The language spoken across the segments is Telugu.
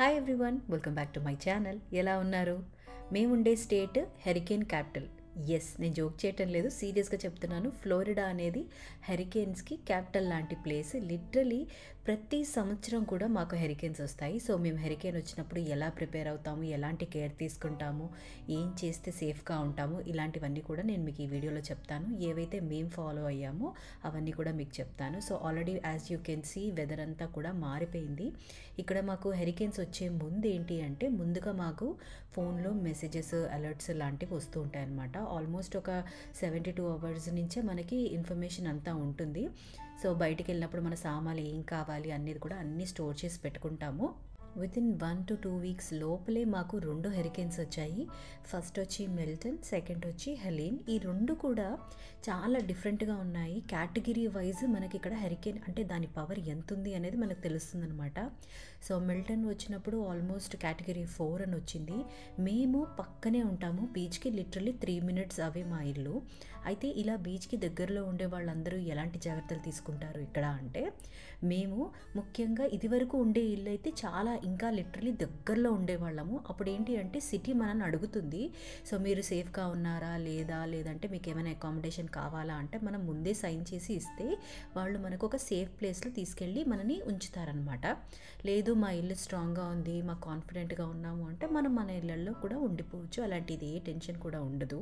hi everyone welcome back to my channel ఎలా ఉన్నారు మేముండే స్టేట్ హెరికేన్ క్యాపిటల్ ఎస్ నేను జోక్ చేయటం లేదు సీరియస్గా చెప్తున్నాను ఫ్లోరిడా అనేది హెరికేన్స్కి క్యాపిటల్ లాంటి ప్లేస్ లిటరలీ ప్రతి సంవత్సరం కూడా మాకు హెరికేన్స్ వస్తాయి సో మేము హెరికేన్ వచ్చినప్పుడు ఎలా ప్రిపేర్ అవుతాము ఎలాంటి కేర్ తీసుకుంటాము ఏం చేస్తే సేఫ్గా ఉంటాము ఇలాంటివన్నీ కూడా నేను మీకు ఈ వీడియోలో చెప్తాను ఏవైతే మేము ఫాలో అయ్యామో అవన్నీ కూడా మీకు చెప్తాను so already as you can see weather అంతా కూడా మారిపోయింది ఇక్కడ మాకు హెరికేన్స్ వచ్చే ముందు ఏంటి అంటే ముందుగా మాకు ఫోన్లో మెసేజెస్ అలర్ట్స్ లాంటివి వస్తూ ఉంటాయి అన్నమాట ఆల్మోస్ట్ ఒక సెవెంటీ టూ అవర్స్ నుంచే మనకి ఇన్ఫర్మేషన్ అంతా ఉంటుంది సో బయటికి వెళ్ళినప్పుడు మన సామాన్లు ఏం కావాలి అనేది కూడా అన్నీ స్టోర్ చేసి పెట్టుకుంటాము within one to two weeks లోపలే మాకు రెండు హెరికేన్స్ వచ్చాయి ఫస్ట్ వచ్చి మిల్టన్ సెకండ్ వచ్చి హెలీన్ ఈ రెండు కూడా చాలా డిఫరెంట్గా ఉన్నాయి కేటగిరీ వైజ్ మనకి ఇక్కడ హెరికేన్ అంటే దాని పవర్ ఎంత ఉంది అనేది మనకు తెలుస్తుంది అనమాట సో మిల్టన్ వచ్చినప్పుడు ఆల్మోస్ట్ కేటగిరీ ఫోర్ అని వచ్చింది మేము పక్కనే ఉంటాము బీచ్కి లిటరలీ త్రీ మినిట్స్ అవే మా ఇల్లు అయితే ఇలా బీచ్కి దగ్గరలో ఉండే వాళ్ళందరూ ఎలాంటి జాగ్రత్తలు తీసుకుంటారు ఇక్కడ అంటే మేము ముఖ్యంగా ఇదివరకు ఉండే ఇల్లు అయితే చాలా ఇంకా లిటరలీ దగ్గరలో ఉండేవాళ్ళము అప్పుడు ఏంటి అంటే సిటీ మనల్ని అడుగుతుంది సో మీరు సేఫ్గా ఉన్నారా లేదా లేదంటే మీకు ఏమైనా అకామిడేషన్ కావాలా అంటే మనం ముందే సైన్ చేసి ఇస్తే వాళ్ళు మనకు ఒక సేఫ్ ప్లేస్లో తీసుకెళ్ళి మనని ఉంచుతారనమాట లేదు మా ఇల్లు స్ట్రాంగ్గా ఉంది మా కాన్ఫిడెంట్గా ఉన్నాము అంటే మనం మన ఇళ్ళల్లో కూడా ఉండిపోవచ్చు అలాంటిది ఏ టెన్షన్ కూడా ఉండదు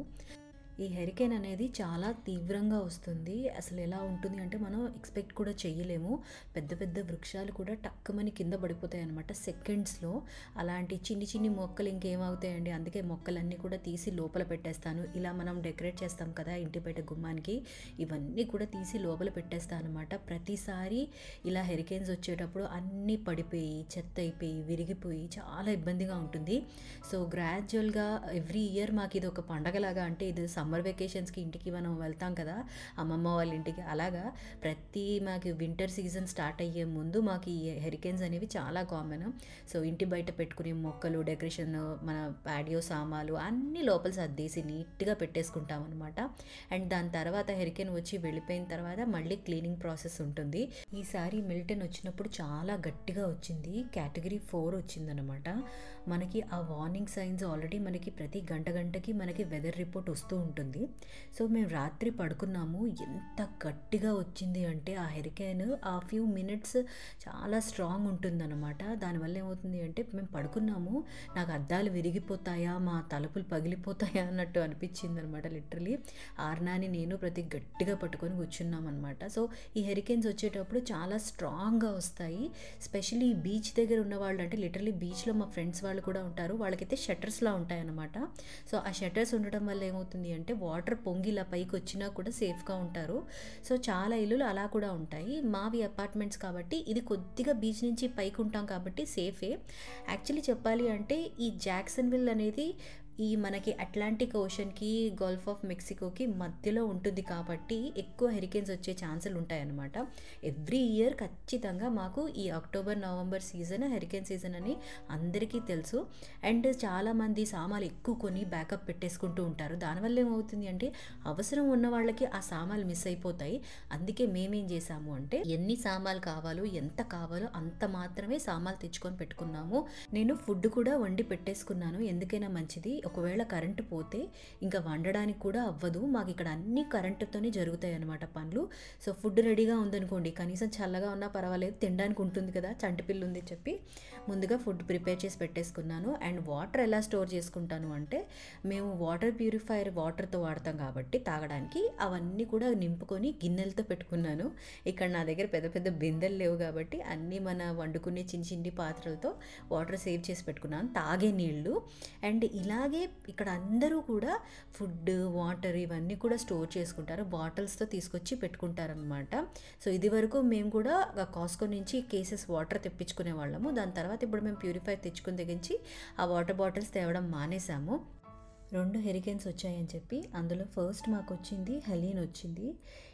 ఈ హెరికేన్ అనేది చాలా తీవ్రంగా వస్తుంది అసలు ఎలా ఉంటుంది అంటే మనం ఎక్స్పెక్ట్ కూడా చేయలేము పెద్ద పెద్ద వృక్షాలు కూడా టక్కుమని కింద పడిపోతాయి అనమాట సెకండ్స్లో అలాంటి చిన్ని చిన్ని మొక్కలు ఇంకేమవుతాయండి అందుకే మొక్కలన్నీ కూడా తీసి లోపల పెట్టేస్తాను ఇలా మనం డెకరేట్ చేస్తాం కదా ఇంటి బయట గుమ్మానికి ఇవన్నీ కూడా తీసి లోపల పెట్టేస్తాను అనమాట ప్రతిసారి ఇలా హెరికేన్స్ వచ్చేటప్పుడు అన్నీ పడిపోయి చెత్త అయిపోయి విరిగిపోయి చాలా ఇబ్బందిగా ఉంటుంది సో గ్రాడ్యువల్గా ఎవ్రీ ఇయర్ మాకు ఇది ఒక పండగలాగా అంటే ఇది సమ్మర్ వెకేషన్స్కి ఇంటికి మనం వెళ్తాం కదా అమ్మమ్మ వాళ్ళ ఇంటికి అలాగా ప్రతి మాకు వింటర్ సీజన్ స్టార్ట్ అయ్యే ముందు మాకు ఈ హెరికేన్స్ అనేవి చాలా కామన్ సో ఇంటి బయట పెట్టుకునే మొక్కలు డెకరేషన్ మన ప్యాడియో సామాలు అన్నీ లోపల సర్దేసి నీట్గా పెట్టేసుకుంటాం అనమాట అండ్ దాని తర్వాత హెరికేన్ వచ్చి వెళ్ళిపోయిన తర్వాత మళ్ళీ క్లీనింగ్ ప్రాసెస్ ఉంటుంది ఈసారి మిల్టన్ వచ్చినప్పుడు చాలా గట్టిగా వచ్చింది కేటగిరీ ఫోర్ వచ్చిందనమాట మనకి ఆ వార్నింగ్ సైన్స్ ఆల్రెడీ మనకి ప్రతి గంట గంటకి మనకి వెదర్ రిపోర్ట్ వస్తూ ఉంటుంది సో మేము రాత్రి పడుకున్నాము ఎంత గట్టిగా వచ్చింది అంటే ఆ హెరికేన్ ఆ ఫ్యూ మినిట్స్ చాలా స్ట్రాంగ్ ఉంటుందన్నమాట దానివల్ల ఏమవుతుంది అంటే మేము పడుకున్నాము నాకు అద్దాలు విరిగిపోతాయా మా తలుపులు పగిలిపోతాయా అన్నట్టు అనిపించింది అనమాట లిటరలీ ఆర్నాని నేను ప్రతి గట్టిగా పట్టుకొని కూర్చున్నాం అనమాట సో ఈ హెరికేన్స్ వచ్చేటప్పుడు చాలా స్ట్రాంగ్గా వస్తాయి స్పెషల్లీ ఈ బీచ్ దగ్గర ఉన్న వాళ్ళు అంటే లిటరలీ బీచ్లో మా ఫ్రెండ్స్ వాళ్ళు కూడా ఉంటారు వాళ్ళకైతే షట్టర్స్లా ఉంటాయి అనమాట సో ఆ షట్టర్స్ ఉండడం వల్ల ఏమవుతుంది అంటే వాటర్ పొంగి ఇలా పైకి వచ్చినా కూడా సేఫ్గా ఉంటారు సో చాలా ఇల్లులు అలా కూడా ఉంటాయి మావి అపార్ట్మెంట్స్ కాబట్టి ఇది కొద్దిగా బీచ్ నుంచి పైకి ఉంటాం కాబట్టి సేఫే యాక్చువల్లీ చెప్పాలి అంటే ఈ జాక్సన్విల్ అనేది ఈ మనకి అట్లాంటిక్ ఓషన్కి గల్ఫ్ ఆఫ్ మెక్సికోకి మధ్యలో ఉంటుంది కాబట్టి ఎక్కువ హెరికేన్స్ వచ్చే ఛాన్సులు ఉంటాయన్నమాట ఎవ్రీ ఇయర్ ఖచ్చితంగా మాకు ఈ October November season hurricane season అని అందరికీ తెలుసు అండ్ చాలామంది సామాన్లు ఎక్కువ కొని బ్యాకప్ పెట్టేసుకుంటూ ఉంటారు దానివల్ల ఏమవుతుంది అంటే అవసరం ఉన్న వాళ్ళకి ఆ సామాన్లు మిస్ అయిపోతాయి అందుకే మేమేం చేసాము అంటే ఎన్ని సామాన్లు కావాలో ఎంత కావాలో అంత మాత్రమే సామాన్లు తెచ్చుకొని పెట్టుకున్నాము నేను ఫుడ్ కూడా వండి పెట్టేసుకున్నాను ఎందుకైనా మంచిది ఒకవేళ కరెంటు పోతే ఇంకా వండడానికి కూడా అవ్వదు మాకు ఇక్కడ అన్ని కరెంటుతోనే జరుగుతాయి అనమాట పనులు సో ఫుడ్ రెడీగా ఉందనుకోండి కనీసం చల్లగా ఉన్నా పర్వాలేదు తినడానికి ఉంటుంది కదా చంటిపిల్లు ఉంది చెప్పి ముందుగా ఫుడ్ ప్రిపేర్ చేసి పెట్టేసుకున్నాను అండ్ వాటర్ ఎలా స్టోర్ చేసుకుంటాను అంటే మేము వాటర్ ప్యూరిఫైయర్ వాటర్తో వాడతాం కాబట్టి తాగడానికి అవన్నీ కూడా నింపుకొని గిన్నెలతో పెట్టుకున్నాను ఇక్కడ నా దగ్గర పెద్ద పెద్ద బిందెలు లేవు కాబట్టి అన్నీ మన వండుకునే చిన్న చిన్ని పాత్రలతో వాటర్ సేవ్ చేసి పెట్టుకున్నాను తాగే నీళ్ళు అండ్ ఇలాగే ఇక్కడ అందరూ కూడా ఫుడ్ వాటర్ ఇవన్నీ కూడా స్టోర్ చేసుకుంటారు బాటిల్స్తో తీసుకొచ్చి పెట్టుకుంటారనమాట సో ఇది వరకు మేము కూడా కాస్కో నుంచి కేసెస్ వాటర్ తెప్పించుకునే వాళ్ళము దాని తర్వాత ఇప్పుడు మేము ప్యూరిఫైర్ తెచ్చుకుని తెగించి ఆ వాటర్ బాటిల్స్ తేవడం మానేసాము రెండు హెరికేన్స్ వచ్చాయని చెప్పి అందులో ఫస్ట్ మాకు వచ్చింది హెలీన్ వచ్చింది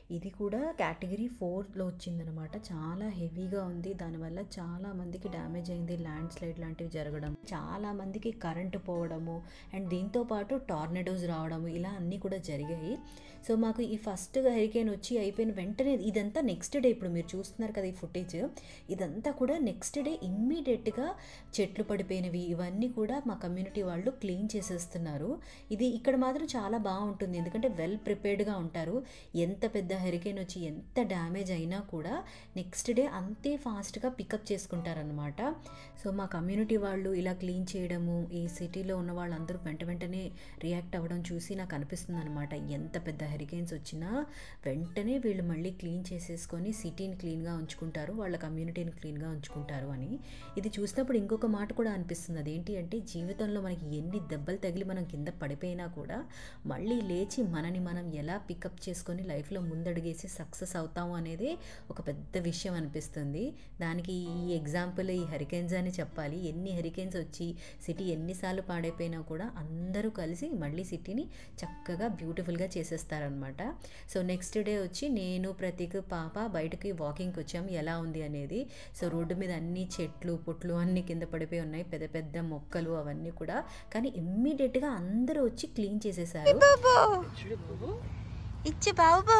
ఇది కూడా కేటగిరీ ఫోర్లో వచ్చిందనమాట చాలా హెవీగా ఉంది దానివల్ల చాలా మందికి డ్యామేజ్ అయింది ల్యాండ్ స్లైడ్ లాంటివి జరగడం చాలా మందికి కరెంటు పోవడము అండ్ దీంతో పాటు టార్నెడోస్ రావడము ఇలా అన్నీ కూడా జరిగాయి సో మాకు ఈ ఫస్ట్ హరికేన్ వచ్చి అయిపోయిన వెంటనే ఇదంతా నెక్స్ట్ డే ఇప్పుడు మీరు చూస్తున్నారు కదా ఈ ఫుటేజ్ ఇదంతా కూడా నెక్స్ట్ డే ఇమ్మీడియట్గా చెట్లు పడిపోయినవి ఇవన్నీ కూడా మా కమ్యూనిటీ వాళ్ళు క్లీన్ చేసేస్తున్నారు ఇది ఇక్కడ మాత్రం చాలా బాగుంటుంది ఎందుకంటే వెల్ ప్రిపేర్డ్గా ఉంటారు ఎంత పెద్ద హరికేన్ వచ్చి ఎంత డ్యామేజ్ అయినా కూడా నెక్స్ట్ డే అంతే ఫాస్ట్గా పికప్ చేసుకుంటారనమాట సో మా కమ్యూనిటీ వాళ్ళు ఇలా క్లీన్ చేయడము ఈ సిటీలో ఉన్న వాళ్ళందరూ వెంట వెంటనే రియాక్ట్ అవ్వడం చూసి నాకు అనిపిస్తుంది అనమాట ఎంత పెద్ద హరికేన్స్ వచ్చినా వెంటనే వీళ్ళు మళ్ళీ క్లీన్ చేసేసుకొని సిటీని క్లీన్గా ఉంచుకుంటారు వాళ్ళ కమ్యూనిటీని క్లీన్గా ఉంచుకుంటారు అని ఇది చూసినప్పుడు ఇంకొక మాట కూడా అనిపిస్తుంది అదేంటి అంటే జీవితంలో మనకి ఎన్ని దెబ్బలు తగిలి మనం కింద పడిపోయినా కూడా మళ్ళీ లేచి మనని మనం ఎలా పికప్ చేసుకొని లైఫ్లో ముందడుగేసి సక్సెస్ అవుతాము అనేది ఒక పెద్ద విషయం అనిపిస్తుంది దానికి ఈ ఎగ్జాంపుల్ ఈ హరికేన్స్ అని చెప్పాలి ఎన్ని హరికేన్స్ వచ్చి సిటీ ఎన్నిసార్లు పాడైపోయినా కూడా అందరూ కలిసి మళ్ళీ సిటీని చక్కగా బ్యూటిఫుల్గా చేసేస్తారనమాట సో నెక్స్ట్ డే వచ్చి నేను ప్రతీక్ పాప బయటకి వాకింగ్కి వచ్చాం ఎలా ఉంది అనేది సో రోడ్డు మీద అన్ని చెట్లు పుట్లు అన్ని కింద పడిపోయి ఉన్నాయి పెద్ద పెద్ద మొక్కలు అవన్నీ కూడా కానీ ఇమ్మీడియట్గా అందరూ వచ్చి క్లీన్ చేసేసారు బాబు ఇచ్చి బాబు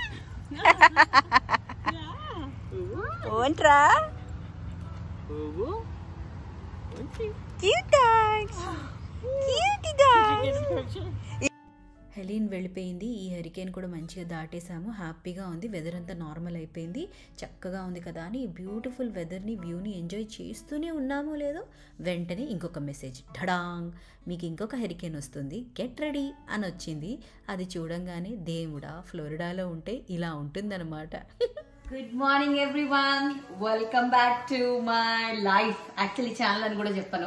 ఓంట్రా cute dogs cute dogs Helene వెళ్ళిపోయింది ఈ హరికేన్ కూడా మంచిగా దాటేసాము హ్యాపీగా ఉంది వెదర్ అంతా నార్మల్ అయిపోయింది చక్కగా ఉంది కదా అని ఈ బ్యూటిఫుల్ వెదర్ని వ్యూని ఎంజాయ్ చేస్తూనే ఉన్నామో లేదో వెంటనే ఇంకొక మెసేజ్ ఢడాంగ్ మీకు ఇంకొక హరికేన్ వస్తుంది గెట్ రెడీ అని వచ్చింది అది చూడంగానే దేవుడా ఫ్లోరిడాలో ఉంటే ఇలా ఉంటుందన్నమాట good morning everyone welcome back to my life actually channel అని కూడా చెప్పను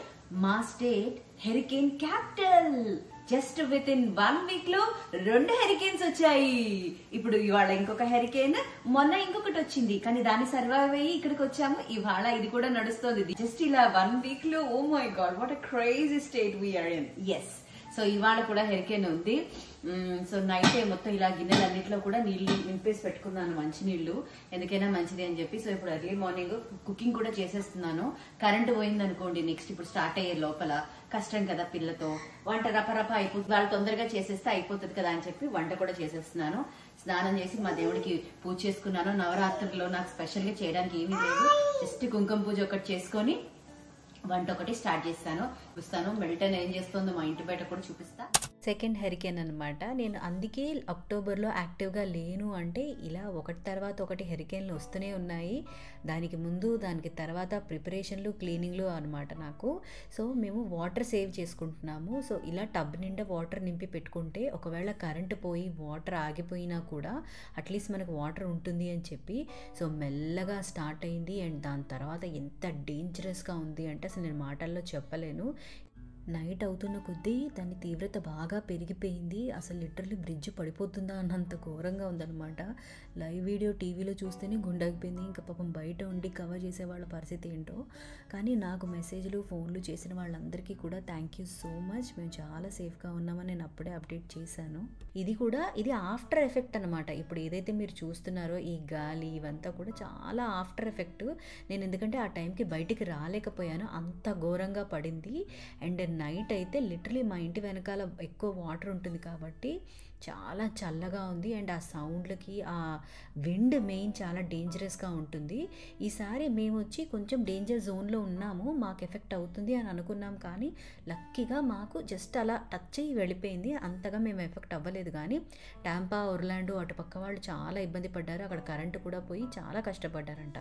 మా state hurricane capital just within one week లో రెండు హెరికేన్స్ వచ్చాయి ఇప్పుడు ఇవాళ ఇంకొక హెరికేన్ మొన్న ఇంకొకటి వచ్చింది కానీ దాన్ని సర్వైవ్ అయ్యి ఇక్కడికి వచ్చాము ఇవాళ ఇది కూడా నడుస్తుంది జస్ట్ ఇలా వన్ వీక్ లో oh my god what a crazy state we're in yes so ఇవాళ కూడా హెరికేన్ ఉంది మ్మ్, సో నైట్ మొత్తం ఇలా గిన్నెలు అన్నింటిలో కూడా నీళ్లు నింపేసి పెట్టుకున్నాను మంచి నీళ్లు ఎందుకైనా మంచిది అని చెప్పి సో ఇప్పుడు ఎర్లీ మార్నింగ్ కుకింగ్ కూడా చేసేస్తున్నాను కరెంట్ పోయింది అనుకోండి నెక్స్ట్ ఇప్పుడు స్టార్ట్ అయ్యే లోపల కష్టం కదా పిల్లతో వంట రపరప అయిపోతుంది వాళ్ళు తొందరగా చేసేస్తే అయిపోతుంది కదా అని చెప్పి వంట కూడా చేసేస్తున్నాను స్నానం చేసి మా దేవుడికి పూజ చేసుకున్నాను నవరాత్రుల్లో నాకు స్పెషల్ గా చేయడానికి ఏమీ లేదు జస్ట్ కుంకుమ పూజ ఒకటి చేసుకొని వంట ఒకటి స్టార్ట్ చేస్తాను చూస్తాను మెల్టన్ ఏం చేస్తుందో మా ఇంటి బయట కూడా చూపిస్తా సెకండ్ హెరికేన్ అనమాట నేను అందుకే అక్టోబర్లో యాక్టివ్గా లేను అంటే ఇలా ఒకటి తర్వాత ఒకటి హెరికేన్లు వస్తూనే ఉన్నాయి దానికి ముందు దానికి తర్వాత ప్రిపరేషన్లు క్లీనింగ్లు అనమాట నాకు సో మేము వాటర్ సేవ్ చేసుకుంటున్నాము సో ఇలా టబ్ నిండా వాటర్ నింపి పెట్టుకుంటే ఒకవేళ కరెంటు పోయి వాటర్ ఆగిపోయినా కూడా అట్లీస్ట్ మనకు వాటర్ ఉంటుంది అని చెప్పి సో మెల్లగా స్టార్ట్ అయింది అండ్ దాని తర్వాత ఎంత డేంజరస్గా ఉంది అంటే అసలు నేను మాటల్లో చెప్పలేను నైట్ అవుతున్న కొద్దీ దాని తీవ్రత బాగా పెరిగిపోయింది అసలు లిటరలీ బ్రిడ్జ్ పడిపోతుందా అన్నంత ఘోరంగా ఉందన్నమాట లైవ్ వీడియో టీవీలో చూస్తేనే గుండెగిపోయింది ఇంకా పాపం బయట ఉండి కవర్ చేసే వాళ్ళ పరిస్థితి ఏంటో కానీ నాకు మెసేజ్లు ఫోన్లు చేసిన వాళ్ళందరికీ కూడా థ్యాంక్ యూ సో మచ్ మేము చాలా సేఫ్గా ఉన్నామని నేను అప్పుడే అప్డేట్ చేశాను ఇది కూడా ఇది ఆఫ్టర్ ఎఫెక్ట్ అనమాట ఇప్పుడు ఏదైతే మీరు చూస్తున్నారో ఈ గాలి ఇవంతా కూడా చాలా ఆఫ్టర్ ఎఫెక్ట్ నేను ఎందుకంటే ఆ టైంకి బయటికి రాలేకపోయాను అంత ఘోరంగా పడింది అండ్ నైట్ అయితే లిటరలీ మా ఇంటి వెనకాల ఎక్కువ వాటర్ ఉంటుంది కాబట్టి చాలా చల్లగా ఉంది అండ్ ఆ సౌండ్లకి ఆ విండ్ మెయిన్ చాలా డేంజరస్గా ఉంటుంది ఈసారి మేము వచ్చి కొంచెం డేంజర్ జోన్లో ఉన్నాము మాకు ఎఫెక్ట్ అవుతుంది అని అనుకున్నాం కానీ లక్కీగా మాకు జస్ట్ అలా టచ్ అయ్యి వెళ్ళిపోయింది అంతగా మేము ఎఫెక్ట్ అవ్వలేదు కానీ టాంపా ఒర్లాండో అటు పక్క వాళ్ళు చాలా ఇబ్బంది పడ్డారు అక్కడ కరెంటు కూడా పోయి చాలా కష్టపడ్డారంట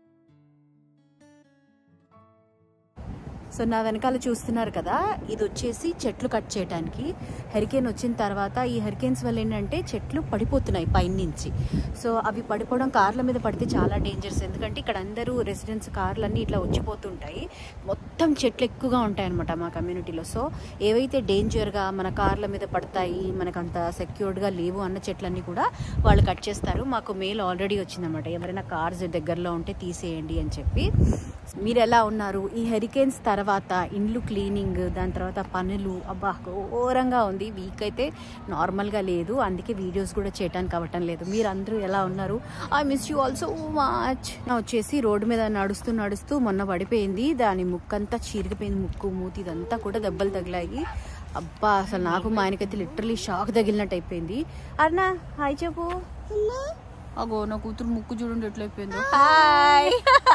సో నా వెనకాల చూస్తున్నారు కదా ఇది వచ్చేసి చెట్లు కట్ చేయడానికి హరికేన్ వచ్చిన తర్వాత ఈ హరికేన్స్ వల్ల ఏంటంటే చెట్లు పడిపోతున్నాయి పైనుంచి సో అవి పడిపోవడం కార్ల మీద పడితే చాలా డేంజర్స్ ఎందుకంటే ఇక్కడ అందరూ రెసిడెన్స్ కార్లన్నీ ఇట్లా వచ్చిపోతుంటాయి మొత్తం చెట్లు ఎక్కువగా ఉంటాయి అనమాట మా కమ్యూనిటీలో సో ఏవైతే డేంజర్గా మన కార్ల మీద పడతాయి మనకు అంత సెక్యూర్డ్గా లేవు అన్న చెట్లన్నీ కూడా వాళ్ళు కట్ చేస్తారు మాకు మెయిల్ ఆల్రెడీ వచ్చిందన్నమాట ఎవరైనా కార్స్ దగ్గరలో ఉంటే తీసేయండి అని చెప్పి మీరు ఎలా ఉన్నారు ఈ హెరికేన్స్ తర్వాత తర్వాత ఇండ్లు క్లీనింగ్ దాని తర్వాత పనులు అబ్బా ఘోరంగా ఉంది వీక్ అయితే నార్మల్గా లేదు అందుకే వీడియోస్ కూడా చేయడానికి అవ్వటం లేదు మీరు అందరూ ఎలా ఉన్నారు I miss you also much వచ్చేసి రోడ్డు మీద నడుస్తూ నడుస్తూ మొన్న పడిపోయింది దాని ముక్కంతా చీరిగిపోయింది ముక్కు మూతి ఇదంతా కూడా దెబ్బలు తగిలాయి అబ్బా అసలు నాకు మా ఆయనకైతే లిటరలీ షాక్ తగిలినట్టు అయిపోయింది అన్నా హాయ్ చెప్పు అగో నా కూతురు ముక్కు చూడండి ఎట్లయిపోయిందో హాయ్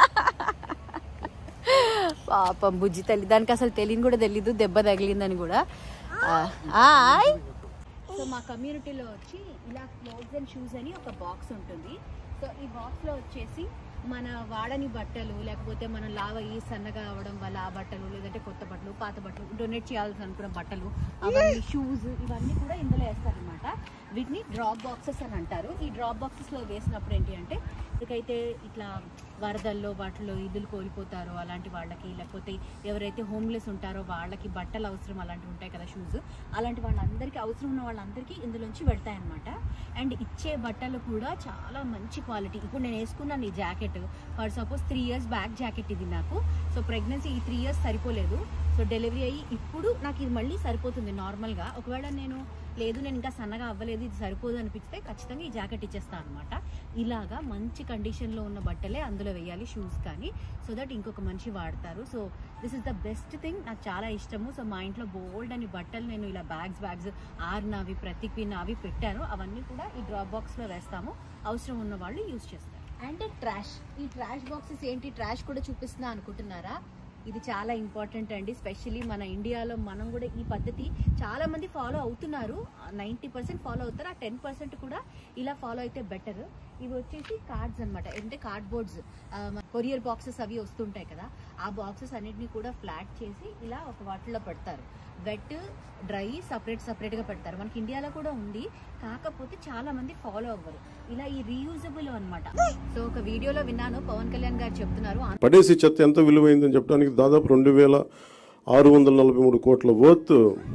పాపం బుజ్జి తల్లి దానికి అసలు తెలియని కూడా తెలీదు దెబ్బ తగిలిందని కూడా ఆ, హాయ్ సో మా కమ్యూనిటీలో వచ్చి ఇలా క్లోత్స్ అండ్ షూస్ అని ఒక బాక్స్ ఉంటుంది సో ఈ బాక్స్లో వచ్చేసి మన వాడని బట్టలు లేకపోతే మనం లావ అయ్యి సన్నగా అవ్వడం వల్ల ఆ బట్టలు లేదంటే కొత్త బట్టలు పాత బట్టలు డొనేట్ చేయాల్సి అనుకున్న బట్టలు అవన్నీ షూస్ ఇవన్నీ కూడా ఇందులో వేస్తారనమాట వీటిని డ్రాప్ బాక్సెస్ అని అంటారు ఈ డ్రాప్ బాక్సెస్లో వేసినప్పుడు ఏంటి అంటే ఇకైతే ఇట్లా వరదల్లో వాటిలో ఇల్లులు కోల్పోతారో అలాంటి వాళ్ళకి లేకపోతే ఎవరైతే హోమ్లెస్ ఉంటారో వాళ్ళకి బట్టలు అవసరం అలాంటివి ఉంటాయి కదా షూస్ అలాంటి వాళ్ళందరికీ అవసరం ఉన్న వాళ్ళందరికీ ఇందులోంచి వెళ్తాయన్నమాట అండ్ ఇచ్చే బట్టలు కూడా చాలా మంచి క్వాలిటీ ఇప్పుడు నేను వేసుకున్నాను ఈ jacket for suppose three years back jacket ఇది నాకు సో ప్రెగ్నెన్సీ ఈ త్రీ ఇయర్స్ సరిపోలేదు సో డెలివరీ అయ్యి ఇప్పుడు నాకు ఇది మళ్ళీ సరిపోతుంది నార్మల్గా ఒకవేళ నేను లేదు నేను ఇంకా సన్నగా అవ్వలేదు ఇది సరిపోదు అనిపిస్తే ఖచ్చితంగా ఈ జాకెట్ ఇచ్చేస్తాను అనమాట ఇలాగా మంచి కండిషన్లో ఉన్న బట్టలే అందులో వేయాలి షూస్ కానీ సో దట్ ఇంకొక మనిషి వాడతారు so this is the best thing నాకు చాలా ఇష్టము సో మా ఇంట్లో బోల్డ్ అని బట్టలు నేను ఇలా బ్యాగ్స్ బ్యాగ్స్ ఆర్నవి ప్రతిక్వి నావి పెట్టాను అవన్నీ కూడా ఈ డ్రాప్ బాక్స్లో వేస్తాము అవసరం ఉన్న వాళ్ళు యూజ్ చేస్తారు అండ్ ట్రాష్ ఈ ట్రాష్ బాక్సెస్ ఏంటి ట్రాష్ కూడా చూపిస్తున్నా అనుకుంటున్నారా ఇది చాలా ఇంపార్టెంట్ అండి స్పెషలీ మన ఇండియాలో మనం కూడా ఈ పద్ధతి చాలా మంది ఫాలో అవుతున్నారు నైంటీ పర్సెంట్ ఫాలో అవుతారు ఆ టెన్ పర్సెంట్ కూడా ఇలా ఫాలో అయితే బెటర్ ఇవి వచ్చేసి కార్డ్స్ అనమాట అంటే కార్డ్బోర్డ్స్ కొరియర్ బాక్సెస్ అవి వస్తుంటాయి కదా ఆ బాక్సెస్ అన్నిటిని కూడా ఫ్లాట్ చేసి ఇలా ఒక వాటిలో పెడతారు వెట్ డ్రై సపరేట్ సపరేట్గా పెడతారు మనకి ఇండియాలో కూడా ఉంది కాకపోతే చాలా మంది ఫాలో అవ్వరు ఇలా ఈ రీయూజబుల్ అన్నమాట సో ఒక వీడియోలో విన్నాను పవన్ కళ్యాణ్ గారు చెప్తున్నారు పడేసి చెత్త ఎంత విలువైందని చెప్పడానికి దాదాపు రెండు వేల ఆరు వందల నలభై మూడు కోట్ల వర్త్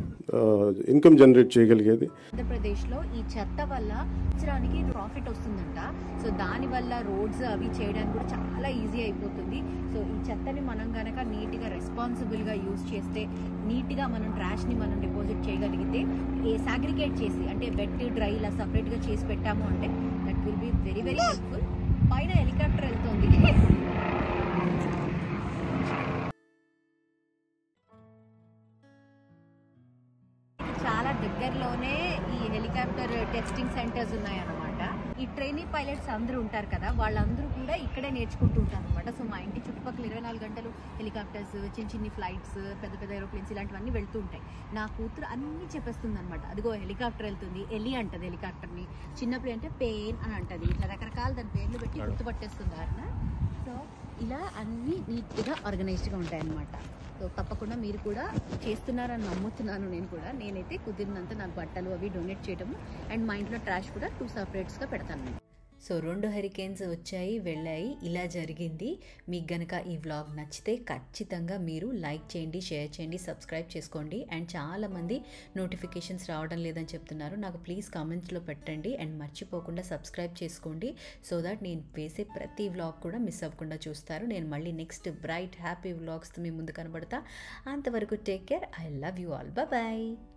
ఇన్కమ్ జనరేట్ చేయగలిగేది ఆంధ్రప్రదేశ్లో ఈ చెత్త వల్ల సంవత్సరానికి ప్రాఫిట్ వస్తుందంట సో దాని వల్ల రోడ్స్ అవి చేయడానికి కూడా చాలా ఈజీ అయిపోతుంది సో ఈ చెత్తని మనం గనక నీట్గా రెస్పాన్సిబుల్గా యూజ్ చేస్తే నీట్గా మనం ట్రాష్ని మనం డిపాజిట్ చేయగలిగితే ఏ సాగ్రిగేట్ చేసి అంటే వెట్ డ్రై ఇలా సపరేట్గా చేసి పెట్టాము అంటే that will be very very helpful పైన హెలికాప్టర్ వెళ్తుంది చాలా దగ్గరలోనే ఈ హెలికాప్టర్ టెస్టింగ్ సెంటర్స్ ఉన్నాయన్నమాట ఈ ట్రైనింగ్ పైలట్స్ అందరూ ఉంటారు కదా వాళ్ళందరూ కూడా ఇక్కడే నేర్చుకుంటూ ఉంటారు అనమాట సో మా ఇంటి చుట్టుపక్కల ఇరవై నాలుగు గంటలు హెలికాప్టర్స్ చిన్న చిన్ని ఫ్లైట్స్ పెద్ద పెద్ద ఏరోప్లేన్స్ ఇలాంటివన్నీ వెళ్తూ ఉంటాయి నా కూతురు అన్నీ చెప్పేస్తుంది అనమాట అదిగో హెలికాప్టర్ వెళ్తుంది ఎలి అంటది హెలికాప్టర్ని చిన్నప్పుడు అంటే పెయిన్ అని అంటది ఇట్లా రకరకాల దాని పేర్లు పెట్టి గుర్తుపట్టేస్తుంది అన్న సో ఇలా అన్నీ నీట్గా ఆర్గనైజ్డ్గా ఉంటాయి అన్నమాట సో తప్పకుండా మీరు కూడా చేస్తున్నారని నమ్ముతున్నాను నేను కూడా నేనైతే కుదిరినంత నాకు బట్టలు అవి డొనేట్ చేయడము అండ్ మా ఇంట్లో ట్రాష్ కూడా టూ సపరేట్స్గా పెడతాను నేను సో రెండు హరికేన్స్ వచ్చాయి వెళ్ళాయి ఇలా జరిగింది మీకు గనక ఈ వ్లాగ్ నచ్చితే ఖచ్చితంగా మీరు లైక్ చేయండి షేర్ చేయండి సబ్స్క్రైబ్ చేసుకోండి అండ్ చాలామంది నోటిఫికేషన్స్ రావడం లేదని చెప్తున్నారు నాకు ప్లీజ్ కామెంట్స్లో పెట్టండి అండ్ మర్చిపోకుండా సబ్స్క్రైబ్ చేసుకోండి సో దట్ నేను వేసే ప్రతి వ్లాగ్ కూడా మిస్ అవ్వకుండా చూస్తారు నేను మళ్ళీ నెక్స్ట్ బ్రైట్ హ్యాపీ వ్లాగ్స్తో మీ ముందు కనబడతా అంతవరకు take care I love you all bye